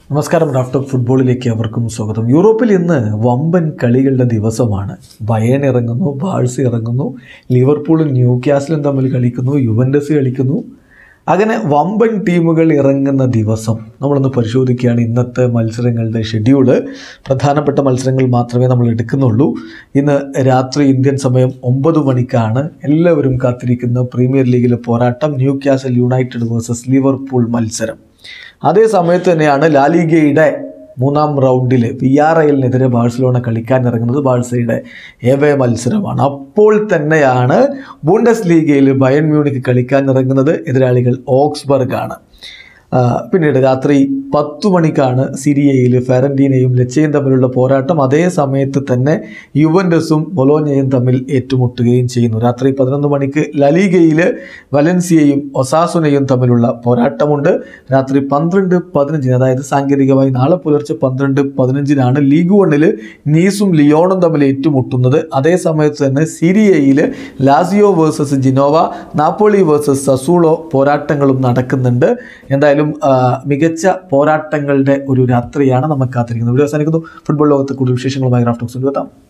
നമസ്കാരം raft of ഫുട്ബോളിലേക്ക് അവർക്കും സ്വാഗതം യൂറോപ്പിൽ ഇന്ന് വമ്പൻ കളികളുടെ ദിവസമാണ് ബയൺ ഇറങ്ങുന്നു ബാഴ്സ് ഇറങ്ങുന്നു ലിവർപൂളും ന്യൂ കാസിലും തമ്മിൽ കളിക്കുന്നു യുവൻഡസ് കളിക്കുന്നു അങ്ങനെ വമ്പൻ ടീമുകൾ ഇറങ്ങുന്ന ദിവസം നമ്മളൊന്ന് പരിശോധിക്കുകയാണ് ഇന്നത്തെ മത്സരങ്ങളുടെ ഷെഡ്യൂള് പ്രധാനപ്പെട്ട മത്സരങ്ങൾ മാത്രമേ നമ്മൾ എടുക്കുന്നുള്ളൂ ഇന്ന് രാത്രി ഇന്ത്യൻ സമയം ഒമ്പത് മണിക്കാണ് എല്ലാവരും കാത്തിരിക്കുന്ന പ്രീമിയർ ലീഗിലെ പോരാട്ടം Newcastle United versus Liverpool മത്സരം അതേ സമയത്ത് തന്നെയാണ് ലാലിഗയുടെ മൂന്നാം റൗണ്ടിൽ വി ആർ ഐലിനെതിരെ ബാഴ്സലോണ കളിക്കാൻ ഇറങ്ങുന്നത് ബാഴ്സയുടെ ഏവേ മത്സരമാണ് അപ്പോൾ തന്നെയാണ് ബൂണ്ടസ് ലീഗയിൽ ബയൺ മ്യൂണിക്ക് കളിക്കാൻ ഇറങ്ങുന്നത് എതിരാളികൾ ഓക്സ്ബർഗ് ആണ് ആ, പിന്നീട് രാത്രി പത്തു മണിക്കാണ് സിരിയയിൽ ഫെറന്റീനയും ലച്ചയും തമ്മിലുള്ള പോരാട്ടം അതേ സമയത്ത് തന്നെ യുവൻഡസും ബൊലോഞ്ഞയും തമ്മിൽ ഏറ്റുമുട്ടുകയും ചെയ്യുന്നു രാത്രി പതിനൊന്ന് മണിക്ക് ലലീഗയിൽ വലൻസിയയും ഒസാസുനയും തമ്മിലുള്ള പോരാട്ടമുണ്ട് രാത്രി പന്ത്രണ്ട് പതിനഞ്ചിന് അതായത് സാങ്കേതികമായി നാളെ പുലർച്ചെ പന്ത്രണ്ട് പതിനഞ്ചിനാണ് ലീഗ് വണ്ണിൽ നീസും ലിയോണും തമ്മിൽ ഏറ്റുമുട്ടുന്നത് അതേ സമയത്ത് തന്നെ സിരിയയിൽ Lazio versus Genoa Napoli versus Sassuolo പോരാട്ടങ്ങളും നടക്കുന്നുണ്ട് എന്തായാലും ആ, മികച്ച പോരാട്ടങ്ങളുടെ ഒരു രാത്രിയാണ് നമുക്ക് കാത്തിരിക്കുന്നത് വീഡിയോ അവസാനിക്കുന്നു ഫുട്ബോൾ ലോകത്തെ കൂടുതൽ വിശേഷങ്ങളുമായി റാഫ്റ്റോക്സ് എത്താം